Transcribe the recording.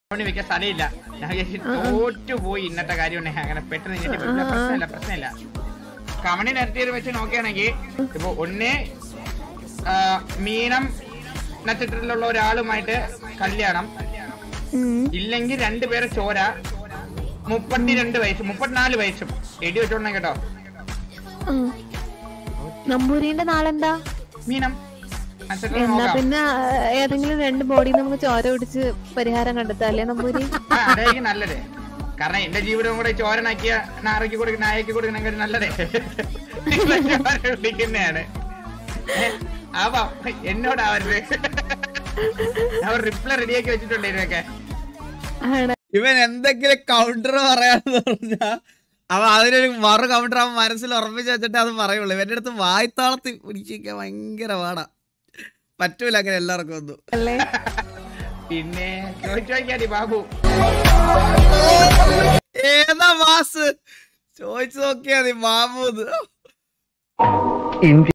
ഫോണിൽ വെക്കാൻ സ്ഥലമില്ല ഞാൻ വിചാരിച്ചു തോറ്റു പോയി ഇന്നത്തെ കാര്യം ഉണ്ടെങ്കിൽ അങ്ങനെ പെട്ടെന്ന് ഇങ്ങോട്ട് വിളിച്ച പ്രശ്നമില്ല പ്രശ്നമില്ല കമണി നിരത്തിയത് വെച്ച് നോക്കുകയാണെങ്കിൽ ഇപ്പൊ ഒന്ന് ആ, മീനം നക്ഷത്രത്തിലുള്ള ഒരാളുമായിട്ട് കല്യാണം ഉം. ഇല്ലെങ്കിൽ രണ്ടുപേരെ ചോര മുപ്പത്തിരണ്ട് വയസ്സ് മുപ്പത്തിനാല് വയസ്സും എടി വെച്ചോണ്ടേ കേട്ടോ ഉം. നമ്പൂരിന്റെ നാളെന്താ മീനം നക്ഷത്രം എന്നാ നോക്കാം പിന്നെ ആ, ഏതെങ്കിലും രണ്ട് ബോഡി നമുക്ക് ചോര പിടിച്ച് പരിഹാരം കണ്ടെത്താം അല്ലേ നമ്പൂരി ആ, അതായിരിക്കും നല്ലത് കാരണം എന്റെ ജീവിതം കൂടെ ചോരനാക്കിയ നാറയ്ക്ക് കൊടുക്കുന്ന നായക്ക് കൊടുക്കണമെങ്കിൽ നല്ലതേ ചോര പിടിക്കുന്നതാണ് ആവാ എന്നോടാവരുത് അവർ റിപ്ലൈ റെഡിയാക്കി വെച്ചിട്ടുണ്ട് ഇതിനൊക്കെ ആണ് ഇവൻ എന്തെങ്കിലും കൗണ്ടർ പറയാന്ന് പറഞ്ഞാ അവൻ അതിനൊരു മറു കൗണ്ടർ അവൻ മനസ്സിൽ ഉറപ്പിച്ച് വെച്ചിട്ട് അത് പറയുള്ളൂ ഇവന്റെ അടുത്ത് വായ്ത്താളത്തിൽ പിടിച്ചിരിക്കാൻ ഭയങ്കര പാടാ പറ്റൂല അങ്ങനെ എല്ലാവർക്കും ഒന്നും അല്ലേ പിന്നെ ചോദിച്ചു നോക്കിയാതി ബാബു ഏതാ മാസ് ചോദിച്ചു നോക്കിയാ മതി മാമൂന്ന്